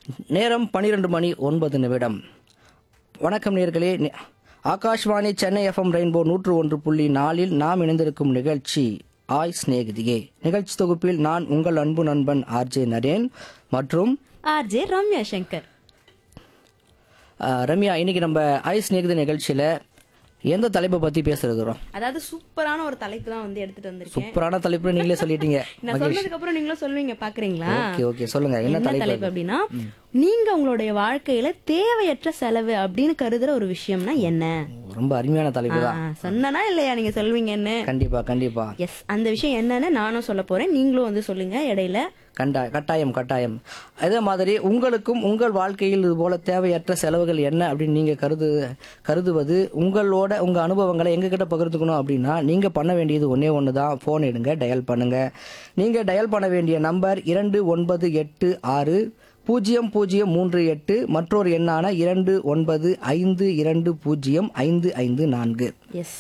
நேரம் பன்னிரெண்டு மணி ஒன்பது நிமிடம் வணக்கம் நேர்களே ஆகாஷ்வாணி சென்னை எஃப்எம் ரெயின்போ நூற்று ஒன்று புள்ளி நாலில் நாம் இணைந்திருக்கும் நிகழ்ச்சி ஆய் சிநேகிதியே நிகழ்ச்சி தொகுப்பில் நான் உங்கள் அன்பு நண்பன் ஆர்ஜே நரேன் மற்றும் ஆர்ஜே ரம்யா சங்கர் அஹ், ரம்யா இன்னைக்கு நம்ம ஆய் சிநேகிதி நிகழ்ச்சியில் எந்த தலைப்பை பற்றி பேச இருக்கிறோம் அதாவது சூப்பரான ஒரு தலைப்பு தான் வந்து எடுத்துட்டு வந்திருக்கேன் சூப்பரான தலைப்பு நீங்களே சொல்லிட்டீங்க நான் சொன்னதுக்கு அப்புறம் நீங்களும் சொல்லுவீங்க பாக்குறீங்களா ஓகே ஓகே சொல்லுங்க என்ன என்ன தலைப்பு தலைப்பு அப்படின்னா நீங்க உங்களுடைய வாழ்க்கையில தேவையற்ற செலவு அப்படின்னு கருதுற ஒரு விஷயம்னா என்ன ரொம்ப அருமையான தலைப்பு தான் ஆ, சொன்னனா இல்லையா நீங்க சொல்வீங்கன்னு கண்டிப்பா கண்டிப்பா எஸ் அந்த விஷயம் என்னன்னு நானும் சொல்ல போறேன் நீங்களும் வந்து சொல்லுங்க இடையில கண்டா கட்டாயம் கட்டாயம் அதே மாதிரி உங்களுக்கும் உங்கள் வாழ்க்கையில் இது போல தேவையற்ற செலவுகள் என்ன அப்படின்னு நீங்க கருது கருதுவது உங்களோட உங்க அனுபவங்களை எங்ககிட்ட பகிர்ந்துக்கணும் அப்படின்னா நீங்க பண்ண வேண்டியது ஒன்னே ஒன்று தான் ஃபோன் எடுங்க டயல் பண்ணுங்க நீங்க டயல் பண்ண வேண்டிய நம்பர் இரண்டு ஒன்பது எட்டு ஆறு பூஜ்ஜியம் பூஜ்ஜியம் மூன்று எட்டு மற்றொரு எண்ணான இரண்டு ஒன்பது ஐந்து இரண்டு பூஜ்ஜியம் ஐந்து ஐந்து நான்கு எஸ்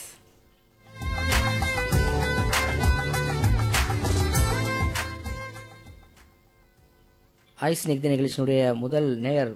ஐஸ் நிகழ்ச்சி நிகழ்ச்சியினுடைய முதல் நேயர்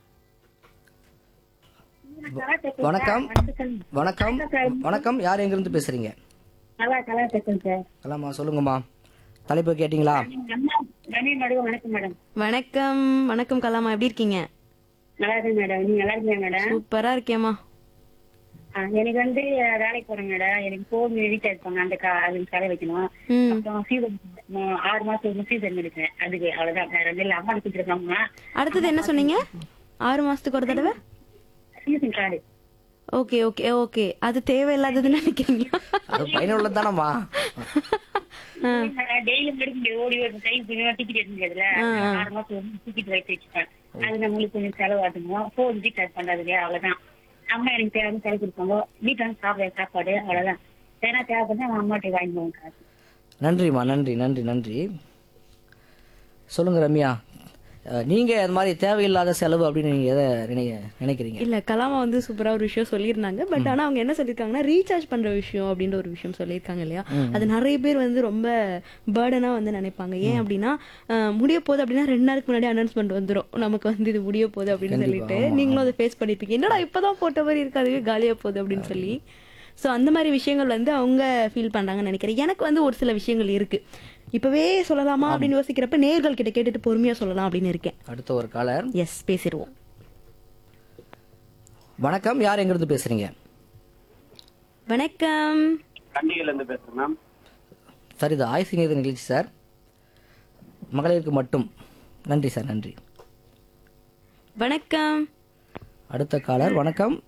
வணக்கம் வணக்கம் வணக்கம் யார் எங்கிருந்து பேசுறீங்க நல்லா நல்லா பேசுறேன் சார் கலாமா சொல்லுங்கம்மா தலைப்பு கேட்டிங்களா கணேஷ் மேடம் வணக்கம் மேடம் வணக்கம் வணக்கம் கலாமா எப்படி இருக்கீங்க நல்லா இருக்கேன் மேடம் நீங்க நல்லா இருக்கீங்க மேடம் சூப்பரா இருக்கேம்மா ஆ, எனக்கு வந்து அஹ், வேலைக்கு போறேன் மேடம் எனக்கு போன் ரீசார்ஜ் பண்ண அந்த கா அதுக்கு செலவு வைக்கணும் ம் அப்புறம் சீசன் ஆறு மாசம் சீசன் எடுக்கிறேன் அதுக்கு அவ்வளவுதான் வேற ஒண்ணும் இல்ல அம்மா கொடுத்துருக்காங்க அடுத்தது என்ன சொன்னீங்க ஆறு மாசத்துக்கு ஒரு தடவை season card okay okay okay அது தேவையில்லாததுன்னு நினைக்கிறீங்களா அது பயனுள்ளது தானம்மா டெய்லி எடுக்க ஓடி ஓடி கை டிக்கெட் எடுக்க முடியாதுல ஆறு மாசம் டிக்கெட் வைத்து வச்சுப்பேன் அது நம்மளுக்கு கொஞ்சம் செலவு ஆகணும் போன் ரீசார்ஜ் பண்றது இல்லையா அவ்வளவுதான் அம்மா எனக்கு தேவை செலவு கொடுப்பாங்க வீட்டுல வந்து சாப்பிட சாப்பாடு அவ்வளவுதான் ஏன்னா தேவைப்பட்டா நான் அம்மாட்ட வாங்கிக்குவேன் காசு நன்றிம்மா நன்றி நன்றி நன்றி சொல்லுங்க ரம்யா அஹ், நீங்க அது மாதிரி தேவையில்லாத செலவு அப்படின்னு நீங்க எதை நினை- நினைக்கிறீங்க இல்ல கலாமா வந்து சூப்பரா ஒரு விஷயம் சொல்லியிருந்தாங்க பட் ஆனா அவங்க என்ன சொல்லியிருக்காங்கன்னா ரீசார்ஜ் பண்ற விஷயம் அப்படின்ற ஒரு விஷயம் சொல்லியிருக்காங்க இல்லையா அது நிறைய பேர் வந்து ரொம்ப பேர்டனா வந்து நினைப்பாங்க ஏன் அப்படின்னா அஹ், முடிய போகுது அப்படின்னா ரெண்டு நாளுக்கு முன்னாடி அனௌன்ஸ்மெண்ட் வந்துரும் நமக்கு வந்து இது முடிய போகுது அப்படின்னு சொல்லிட்டு நீங்களும் அதை ஃபேஸ் பண்ணிருப்பீங்க என்னடா இப்பதான் போட்ட மாதிரி இருக்கு அதுவே காலியா போகுது அப்படின்னு சொல்லி ஸோ அந்த மாதிரி விஷயங்கள் வந்து அவங்க ஃபீல் பண்றாங்கன்னு நினைக்கிறேன் எனக்கு வந்து ஒரு சில விஷயங்கள் இருக்கு இப்பவே சொல்லலாமா அப்படின்னு யோசிக்கிறப்ப நேர்கள் கிட்ட கேட்டுட்டு பொறுமையா சொல்லலாம் அப்படின்னு இருக்கேன் அடுத்த ஒரு காலர் எஸ் பேசிடுவோம் வணக்கம் யார் எங்கிருந்து பேசுறீங்க வணக்கம் கண்டிகையில இருந்து பேசுறேன் மேம் சார் இது ஆயுசு நிகழ்ச்சி நிகழ்ச்சி சார் மகளிருக்கு மட்டும் நன்றி சார் நன்றி வணக்கம் அடுத்த காலர் வணக்கம்